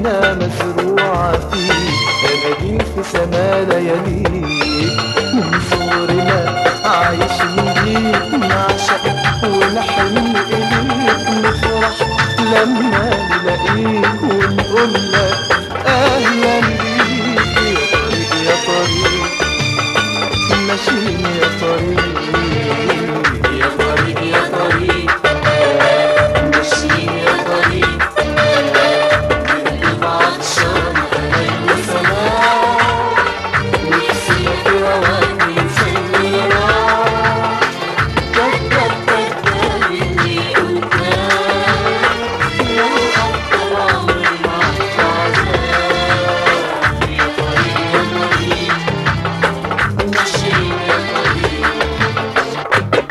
حياتنا مزروعة فيك أناديل في سما لياليك من صغرنا عايشين بيك نعشق ونحن إليك نفرح لما نلاقيك ونقول لك أهلا بيك يا طريق يا طريق ماشيين يا طريق يا طريق يا طريق ماشيين يا طريق بنقلب عطشان أمل وسماء نفسي في رواك نسمينا كذاب كذاب اللي قلتاه لو حتى العمر معك عذاب يا طريق يا طريق ماشيين يا طريق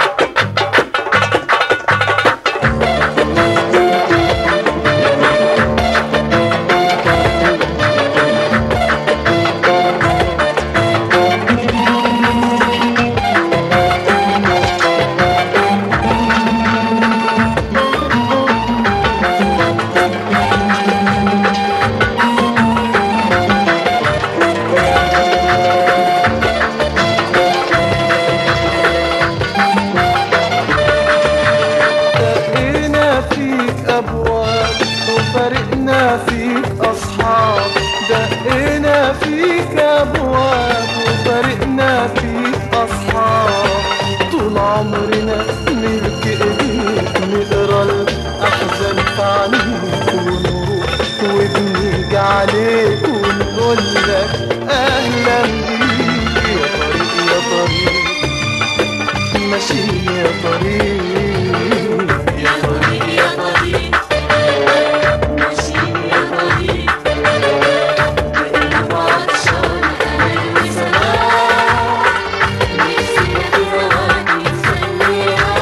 دقينا فيك أبواب وفرقنا فيك أصحاب دقينا فيك أبواب وفرقنا فيك أصحاب طول عمرنا ملك إيديك نقرا الأحزان في عينيك ونروح وبنيجي عليك ونقول لك أهلا بيك يا طريق يا طريق ماشي يا طريق يا طريق يا طريق ماشيين يا طريق بقلب عطشان أمل وسماء نفسي في هواك نسميها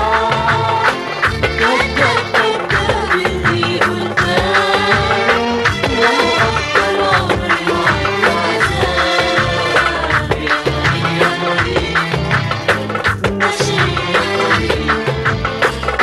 كذاب كذاب اللي قلتاه لو قضى العمر معك عذاب يا طريق يا طريق ماشيين يا طريق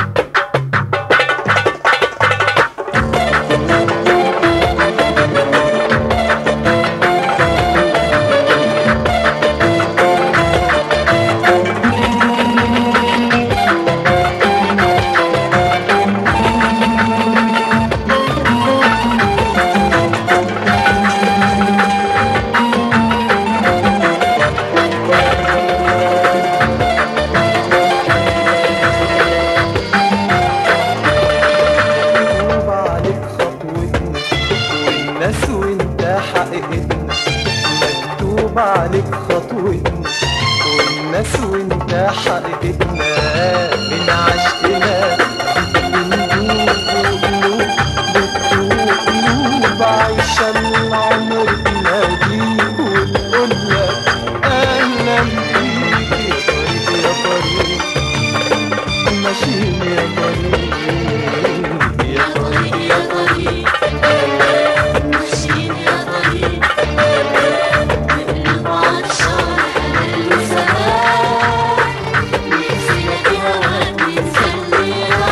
مكتوب عليك خطوتنا والناس وانت حقيقتنا مكتوب عليك خطوتنا والناس وانت حقيقتنا من عشقنا بندوب وقلوب بتدوب قلوب عايشة العمر بناديك ونقول لك أهلا بيك يا طريق يا طريق ماشيين يا طريق يا طريق يا طريق ماشيين يا طريق بقلب عطشان أمل وسماء نفسي في هواك نسميها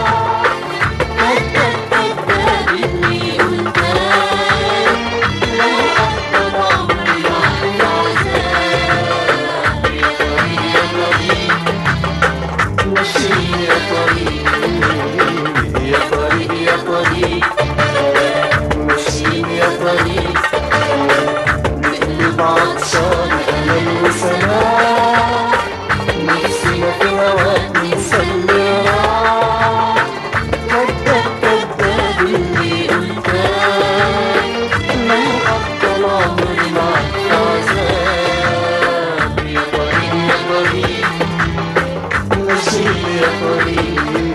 كذاب كذاب اللي قلتاه لو قضى العمر معك عذاب يا طريق يا طريق ماشيين يا طريق يا طريق يا طريق ماشيين يا طريق بقلب عطشان أمل وسماء نفسي في هواك نسمي راح كذاب كذاب اللي قلتاه لو قضى العمر معك عذاب يا طريق يا طريق ماشيين يا طريق